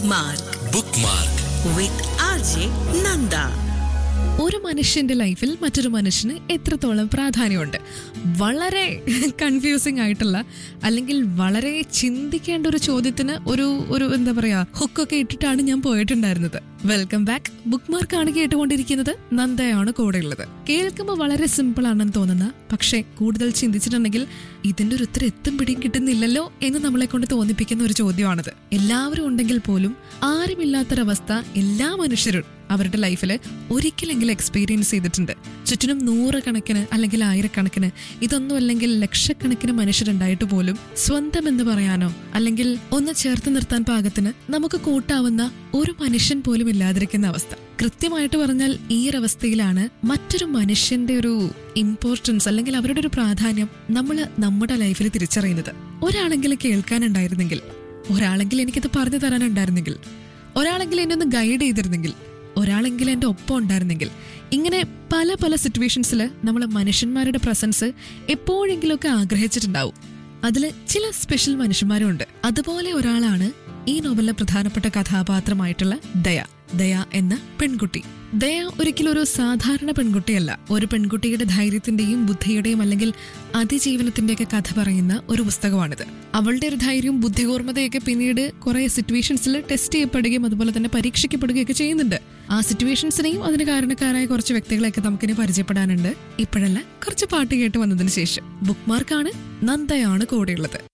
Bookmark bookmark with RJ Nanda. ഒരു മനുഷ്യന്റെ ലൈഫിൽ മറ്റൊരു മനുഷ്യന് എത്രത്തോളം പ്രാധാന്യമുണ്ട് വളരെ കൺഫ്യൂസിംഗ് ആയിട്ടുള്ള അല്ലെങ്കിൽ വളരെ ചിന്തിക്കേണ്ട ഒരു ചോദ്യത്തിന് ഒരു ഒരു എന്താ പറയാ ഹുക്കൊക്കെ ഇട്ടിട്ടാണ് ഞാൻ പോയിട്ടുണ്ടായിരുന്നത് വെൽക്കം ബാക്ക് ബുക്ക് മാർക്കാണ് കേട്ടുകൊണ്ടിരിക്കുന്നത് നന്ദയാണ് കൂടെയുള്ളത് കേൾക്കുമ്പോൾ വളരെ സിമ്പിൾ ആണെന്ന് തോന്നുന്ന പക്ഷേ കൂടുതൽ ചിന്തിച്ചിട്ടുണ്ടെങ്കിൽ ഇതിന്റെ ഒരു ഉത്തരം എത്തും പിടിയും കിട്ടുന്നില്ലല്ലോ എന്ന് നമ്മളെ കൊണ്ട് തോന്നിപ്പിക്കുന്ന ഒരു ചോദ്യമാണിത് എല്ലാവരും ഉണ്ടെങ്കിൽ പോലും ആരുമില്ലാത്തൊരവസ്ഥ എല്ലാ മനുഷ്യരും അവരുടെ ലൈഫിൽ ഒരിക്കലെങ്കിലും എക്സ്പീരിയൻസ് ചെയ്തിട്ടുണ്ട് ചുറ്റിനും നൂറുകണക്കിന് അല്ലെങ്കിൽ ആയിരക്കണക്കിന് ഇതൊന്നും അല്ലെങ്കിൽ ലക്ഷക്കണക്കിന് മനുഷ്യരുണ്ടായിട്ട് പോലും സ്വന്തം എന്ന് പറയാനോ അല്ലെങ്കിൽ ഒന്ന് ചേർത്ത് നിർത്താൻ പാകത്തിന് നമുക്ക് കൂട്ടാവുന്ന ഒരു മനുഷ്യൻ പോലും ഇല്ലാതിരിക്കുന്ന അവസ്ഥ കൃത്യമായിട്ട് പറഞ്ഞാൽ ഈ ഒരു അവസ്ഥയിലാണ് മറ്റൊരു മനുഷ്യന്റെ ഒരു ഇമ്പോർട്ടൻസ് അല്ലെങ്കിൽ അവരുടെ ഒരു പ്രാധാന്യം നമ്മൾ നമ്മുടെ ലൈഫിൽ തിരിച്ചറിയുന്നത് ഒരാളെങ്കിലും കേൾക്കാനുണ്ടായിരുന്നെങ്കിൽ ഒരാളെങ്കിലും എനിക്കിത് പറഞ്ഞു തരാനുണ്ടായിരുന്നെങ്കിൽ ഒരാളെങ്കിലും എന്നെ ഒന്ന് ഗൈഡ് ചെയ്തിരുന്നെങ്കിൽ ഒരാളെങ്കിലും എൻ്റെ ഒപ്പം ഉണ്ടായിരുന്നെങ്കിൽ ഇങ്ങനെ പല പല സിറ്റുവേഷൻസിൽ നമ്മൾ മനുഷ്യന്മാരുടെ പ്രസൻസ് എപ്പോഴെങ്കിലുമൊക്കെ ആഗ്രഹിച്ചിട്ടുണ്ടാവും അതിൽ ചില സ്പെഷ്യൽ മനുഷ്യന്മാരും ഉണ്ട് അതുപോലെ ഒരാളാണ് ഈ നോവലിലെ പ്രധാനപ്പെട്ട കഥാപാത്രമായിട്ടുള്ള ദയ ദയ എന്ന പെൺകുട്ടി ദയ ഒരിക്കലും ഒരു സാധാരണ പെൺകുട്ടിയല്ല ഒരു പെൺകുട്ടിയുടെ ധൈര്യത്തിന്റെയും ബുദ്ധിയുടെയും അല്ലെങ്കിൽ അതിജീവനത്തിന്റെയൊക്കെ കഥ പറയുന്ന ഒരു പുസ്തകമാണിത് അവളുടെ ഒരു ധൈര്യവും ബുദ്ധികൂർമ്മതയൊക്കെ പിന്നീട് കുറെ സിറ്റുവേഷൻസിൽ ടെസ്റ്റ് ചെയ്യപ്പെടുകയും അതുപോലെ തന്നെ പരീക്ഷിക്കപ്പെടുകയൊക്കെ ചെയ്യുന്നുണ്ട് ആ സിറ്റുവേഷൻസിനെയും അതിന് കാരണക്കാരായ കുറച്ച് വ്യക്തികളെയൊക്കെ നമുക്കിനി പരിചയപ്പെടാനുണ്ട് ഇപ്പോഴല്ല കുറച്ച് പാട്ട് കേട്ട് വന്നതിന് ശേഷം ബുക്ക് മാർക്കാണ് നന്ദയാണ് കൂടെയുള്ളത്